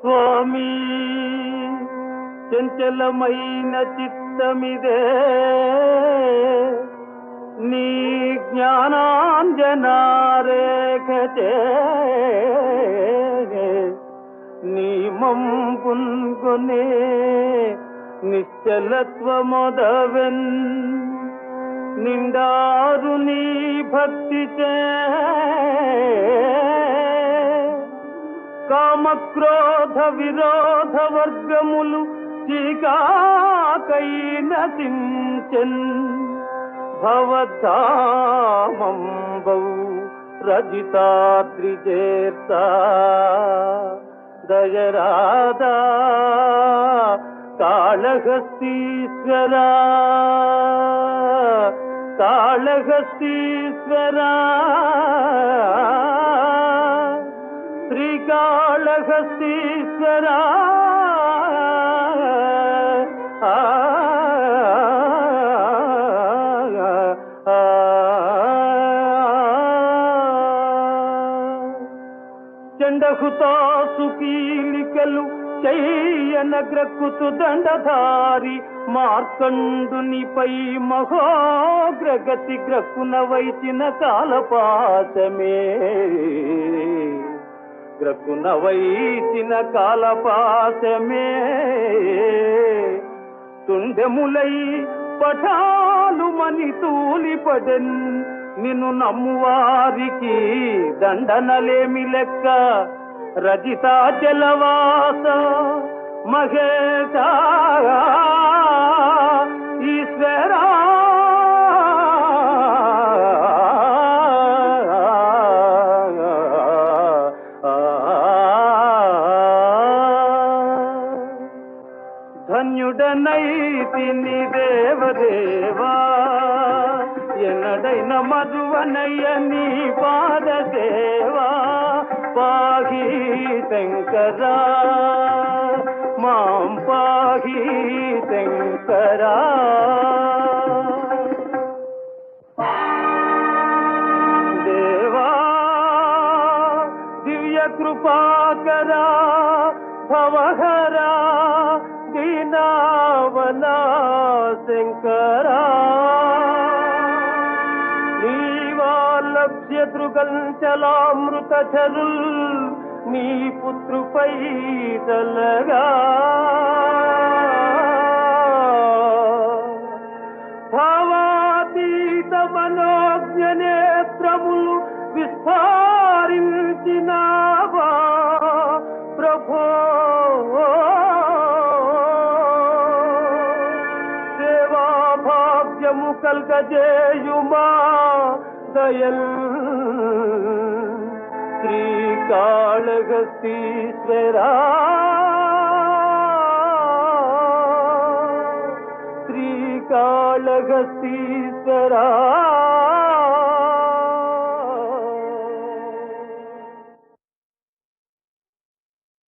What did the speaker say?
స్వామి చంచలమైన చిత్తమిదే నీ జ్ఞానాంజనారేఖచే నీ మంపున్కొనే నిశ్చలత్వమొదవెన్ నిండారు నీ భక్తి చే కామక్రోధ విరోధ వర్గములు చీకాకై నశించెన్ భవధామంబౌ రజితాద్రిజేర్త దయరాదా కాళహస్తీశ్వరా కాళహస్తీశ్వరా శ్రీకాళహస్తీశ్వరా ఆ, ఆ, చండహుతాసు కీలికలు చెయ్యన గ్రక్కుతు దండధారి మార్కండునిపై మహోగ్రగతి గ్రక్కున వైచిన కాలపాశమే గ్రక్కున వైచిన కాలపాశమే తుండెములై పఠాలు మని తూలిపడెన్ నిన్ను నమ్మువారికి దండనలేమి లెక్క రజితాచలవాస మహేశ ఈశ్వరా ధన్యుడనైతిని దేవదేవా ఎన్నడైన మధువనయ్య నీ పాద సేవా పాహి శంకరా మాం పాహి శంకరా దేవా దివ్య కృపాకరా భవహరా దీనావనా శంకరా నీవాలభ్య దృగంచలామృత చరుల్ నీ పుత్రుపై తలగా భావాతీత మనోజ్ఞ నేత్రములు విస్తారించినావా ప్రభో సేవా భాగ్యము కల్గజేయుమా దయల్ శ్రీకాళహస్తీశ్వరా శ్రీకాళహస్తీశ్వరా